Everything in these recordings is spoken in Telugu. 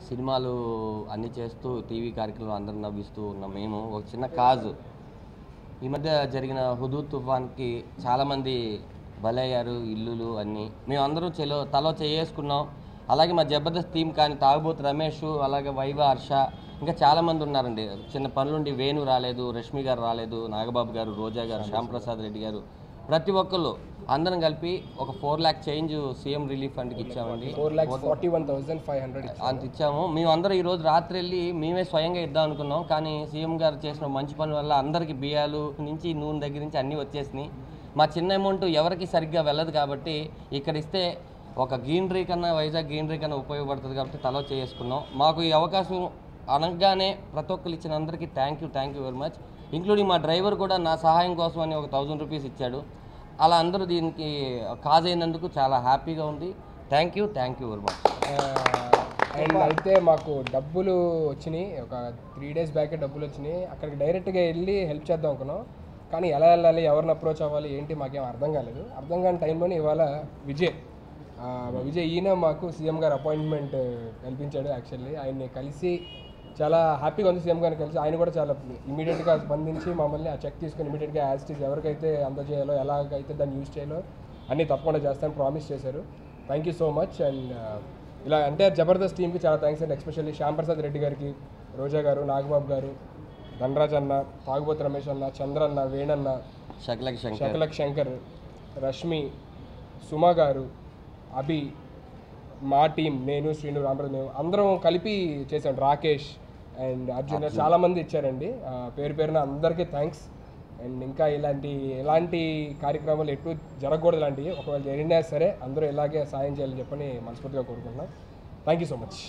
సినిమాలు అన్నీ చేస్తూ టీవీ కార్యక్రమాలు అందరూ నవ్విస్తూ ఉన్న మేము ఒక చిన్న కాజు ఈ మధ్య జరిగిన హుదూ తుఫాన్కి చాలామంది బలయ్యారు ఇల్లులు అన్నీ మేమందరం చెలో తలో చేసుకున్నాం అలాగే మా జబర్దస్త్ టీం కానీ తాగుబోతు రమేష్ అలాగే వైవ హర్ష ఇంకా చాలామంది ఉన్నారండి చిన్న పనులుండి వేణు రాలేదు రష్మి గారు రాలేదు నాగబాబు గారు రోజా గారు శ్యాంప్రసాద్ రెడ్డి గారు ప్రతి ఒక్కళ్ళు అందరం కలిపి ఒక four lakh change CM relief ఫండ్కి ఇచ్చామండి four lakhs forty one thousand five hundred అంత ఇచ్చాము మేమందరం ఈ రోజు రాత్రి వెళ్ళి మేమే స్వయంగా ఇద్దాం అనుకున్నాం కానీ సీఎం గారు చేసిన మంచి పని వల్ల అందరికి బియ్యాలు నుంచి నూనె దగ్గర నుంచి అన్నీ వచ్చేసినాయి మా చిన్న అమౌంట్ ఎవరికి సరిగ్గా వెళ్ళదు కాబట్టి ఇక్కడ ఇస్తే ఒక గ్రీనరీ కన్నా వైజాగ్ గ్రీనరీ కన్నా ఉపయోగపడుతుంది కాబట్టి తలో చేసుకున్నాం మాకు ఈ అవకాశం అనగానే ప్రతి ఒక్కరు ఇచ్చిన అందరికీ thank you thank you very much including మా డ్రైవర్ కూడా నా సహాయం కోసం అని ఒక థౌజండ్ రూపీస్ ఇచ్చాడు అలా అందరూ దీనికి కాజ్ అయినందుకు చాలా హ్యాపీగా ఉంది thank you thank you very much and అయితే మాకు డబ్బులు వచ్చినాయి ఒక త్రీ డేస్ బ్యాకే డబ్బులు వచ్చినాయి అక్కడికి డైరెక్ట్గా వెళ్ళి హెల్ప్ చేద్దాం అనుకున్నాం కానీ ఎలా వెళ్ళాలి ఎవరిని అప్రోచ్ అవ్వాలి ఏంటి మాకేం అర్థం కాలేదు అర్థం కాని టైంలోనే ఇవాళ విజయ్ ఆ, మా విజయ్ ఈయన మాకు సీఎం గారు అపాయింట్మెంట్ కల్పించాడు యాక్చువల్లీ ఆయన్ని కలిసి చాలా హ్యాపీగా ఉంది సీఎం గారిని కలిసి ఆయన కూడా చాలా ఇమీడియట్గా స్పందించి మమ్మల్ని ఆ చెక్ తీసుకొని ఇమీడియట్గా యాజ్టీస్ ఎవరికైతే అందజేయాలో ఎలాగైతే దాన్ని యూజ్ చేయాలో అన్నీ తప్పకుండా చేస్తానని ప్రామిస్ చేశారు thank you so much and ఇలా అంటే జబర్దస్త్ టీంకి చాలా థ్యాంక్స్ అండి ఎస్పెషల్లీ శ్యాంప్రసాద్ రెడ్డి గారికి రోజా గారు నాగబాబు గారు ధనరాజ్ అన్న తాగుబోతు రమేష్ అన్న చంద్ర అన్న వేణన్న శకలకి శంకర్ శకలక్ శంకర్ రష్మి సుమ గారు అభి మా టీం నేను శ్రీను రామరాజు మేము అందరం కలిపి చేసాం రాకేష్ అండ్ అర్జున్ చాలా మంది ఇచ్చారండి ఆ, పేరు పేరున అందరికీ థ్యాంక్స్ అండ్ ఇంకా ఇలాంటి ఎలాంటి కార్యక్రమాలు ఎటు జరగకూడదు ఇలాంటివి ఒకవేళ జరిగినా సరే అందరూ ఇలాగే సాయం చేయాలని చెప్పని మనస్ఫూర్తిగా కోరుకుంటున్నాం థ్యాంక్ యూ సో మచ్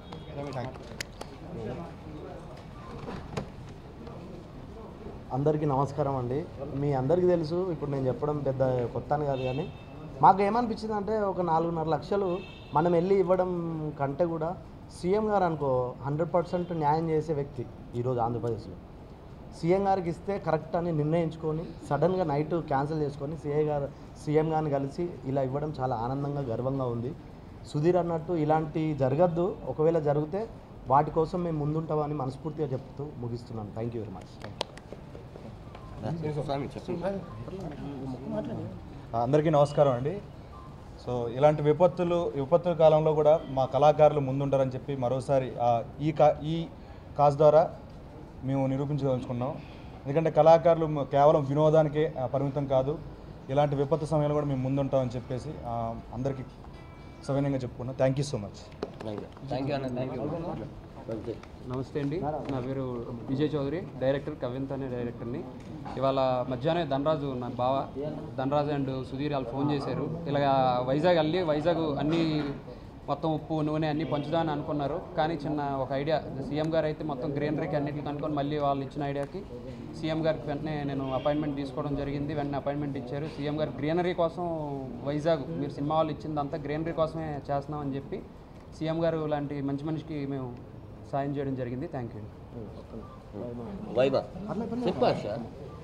అందరికీ నమస్కారం అండి మీ అందరికీ తెలుసు ఇప్పుడు నేను చెప్పడం పెద్ద కొత్త అని కాదు కానీ మాకు ఏమనిపించింది అంటే ఒక నాలుగున్నర లక్షలు మనం వెళ్ళి ఇవ్వడం కంటే కూడా సీఎం గారు అనుకో హండ్రెడ్ పర్సెంట్ న్యాయం చేసే వ్యక్తి ఈరోజు ఆంధ్రప్రదేశ్లో సీఎం గారికి ఇస్తే కరెక్ట్ అని నిర్ణయించుకొని సడన్గా నైట్ క్యాన్సిల్ చేసుకొని సీఏ గారు సీఎం గారిని కలిసి ఇలా ఇవ్వడం చాలా ఆనందంగా గర్వంగా ఉంది సుధీర్ అన్నట్టు ఇలాంటి జరగద్దు ఒకవేళ జరిగితే వాటి కోసం మేము ముందుంటామని మనస్ఫూర్తిగా చెప్తూ ముగిస్తున్నాను థ్యాంక్ యూ వెరీ మచ్ అందరికీ నమస్కారం అండి సో ఇలాంటి విపత్తులు విపత్తుల కాలంలో కూడా మా కళాకారులు ముందుంటారని చెప్పి మరోసారి ఆ, ఈ కా ఈ కాజ్ ద్వారా మేము నిరూపించదలుచుకున్నాం ఎందుకంటే కళాకారులు మ- కేవలం వినోదానికే ఆ, పరిమితం కాదు ఇలాంటి విపత్తు సమయంలో కూడా మేము ముందుంటామని చెప్పేసి ఆ, అందరికీ సవినయంగా చెప్పుకున్నాం thank you so much thank you అన్న థ్యాంక్ యూ నమస్తే అండి నా పేరు విజయ్ చౌదరి డైరెక్టర్ కవింత అనే డైరెక్టర్ని ఇవాళ మధ్యాహ్నం ధనరాజు నా బావ ధనరాజు అండ్ సుధీర్ వాళ్ళు ఫోన్ చేశారు ఇలాగ వైజాగ్ వెళ్ళి వైజాగ్ అన్ని మొత్తం ఉప్పు నూనె అన్నీ పంచుదామని అనుకున్నారు కానీ చిన్న ఒక ఐడియా సీఎం గారు అయితే మొత్తం గ్రీనరీకి అన్నిటికి అనుకొని మళ్ళీ వాళ్ళు ఇచ్చిన ఐడియాకి సీఎం గారికి వెంటనే నేను అపాయింట్మెంట్ తీసుకోవడం జరిగింది వెంటనే అపాయింట్మెంట్ ఇచ్చారు సీఎం గారు గ్రీనరీ కోసం వైజాగ్ మీరు సినిమా వాళ్ళు ఇచ్చిందంతా గ్రీనరీ కోసమే చేస్తున్నామని చెప్పి సీఎం గారు లాంటి మంచి మనిషికి మేము సాయం చేయడం జరిగింది థ్యాంక్ యూ వైబా చెప్పా సార్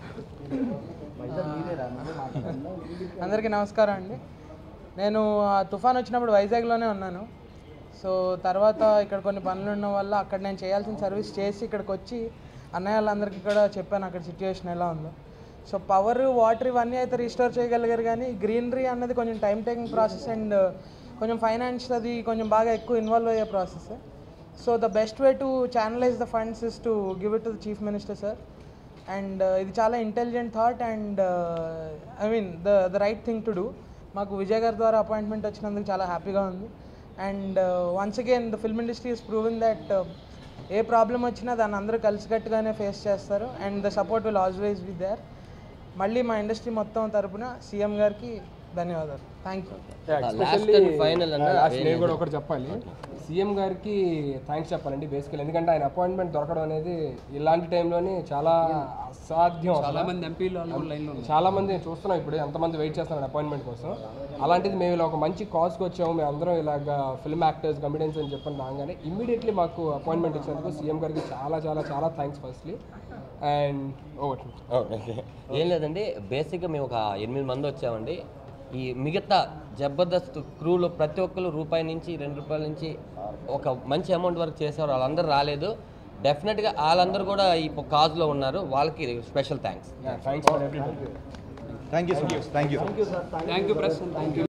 అందరికీ నమస్కారం అండి నేను ఆ తుఫాన్ వచ్చినప్పుడు వైజాగ్లోనే ఉన్నాను సో తర్వాత ఇక్కడ కొన్ని పనులు ఉండడం వల్ల అక్కడ నేను చేయాల్సిన సర్వీస్ చేసి ఇక్కడికి వచ్చి అన్నయ్య వాళ్ళందరికీ కూడా చెప్పాను అక్కడ సిచ్యువేషన్ ఎలా ఉందో సో పవర్ వాటర్ ఇవన్నీ అయితే రిస్టోర్ చేయగలిగారు కానీ గ్రీనరీ అన్నది కొంచెం టైం టేకింగ్ ప్రాసెస్ అండ్ కొంచెం ఫైనాన్స్ అది కొంచెం బాగా ఎక్కువ ఇన్వాల్వ్ అయ్యే process so the best way to channelize the funds is to give it to the chief minister sir and ఇది చాలా intelligent thought and I mean the the right thing to do మాకు విజయ్ గారి ద్వారా అపాయింట్మెంట్ వచ్చినందుకు చాలా హ్యాపీగా ఉంది and once again the film industry is proving that ఏ ప్రాబ్లం వచ్చినా దాన్ని అందరూ కలిసికట్టుగానే ఫేస్ చేస్తారు and the support will always be there మళ్ళీ మా ఇండస్ట్రీ మొత్తం తరపున సీఎం గారికి ధన్యవాదాలు thank you last and final అన్న లాస్ట్ నేను కూడా ఒకటి చెప్పాలి సీఎం గారికి థ్యాంక్స్ చెప్పాలండి బేసికల్ ఎందుకంటే ఆయన అపాయింట్మెంట్ దొరకడం అనేది ఇలాంటి టైంలోనే చాలా అసాధ్యం అసలు. చాలా మంది ఎంపీలు వాళ్ళు కూడా లైన్లో ఉన్నారు చాలా మంది చూస్తున్నాం ఇప్పుడు ఎంతమంది వెయిట్ చేస్తున్నారు అపాయింట్మెంట్ కోసం అలాంటిది మేము ఇలా ఒక మంచి కాజ్కి వచ్చాము మేము అందరం ఇలాగ ఫిల్మ్ యాక్టర్స్ కమిడియన్స్ అని చెప్పని రాగానే ఇమ్మీడియట్లీ మాకు అపాయింట్మెంట్ ఇచ్చినందుకు సీఎం గారికి చాలా చాలా చాలా thanks firstly and over okay. ఏం లేదండి బేసిక్గా మేము ఒక ఎనిమిది మంది వచ్చామండి ఈ మిగతా జబర్దస్త్ క్రూలో ప్రతి ఒక్కరు రూపాయి నుంచి రెండు రూపాయల నుంచి ఒక మంచి అమౌంట్ వరకు చేసేవారు వాళ్ళందరూ రాలేదు డెఫినెట్గా వాళ్ళందరూ కూడా ఈ కాజ్లో ఉన్నారు వాళ్ళకి special thanks thanks for everybody thank you so much thank you thank you press thank you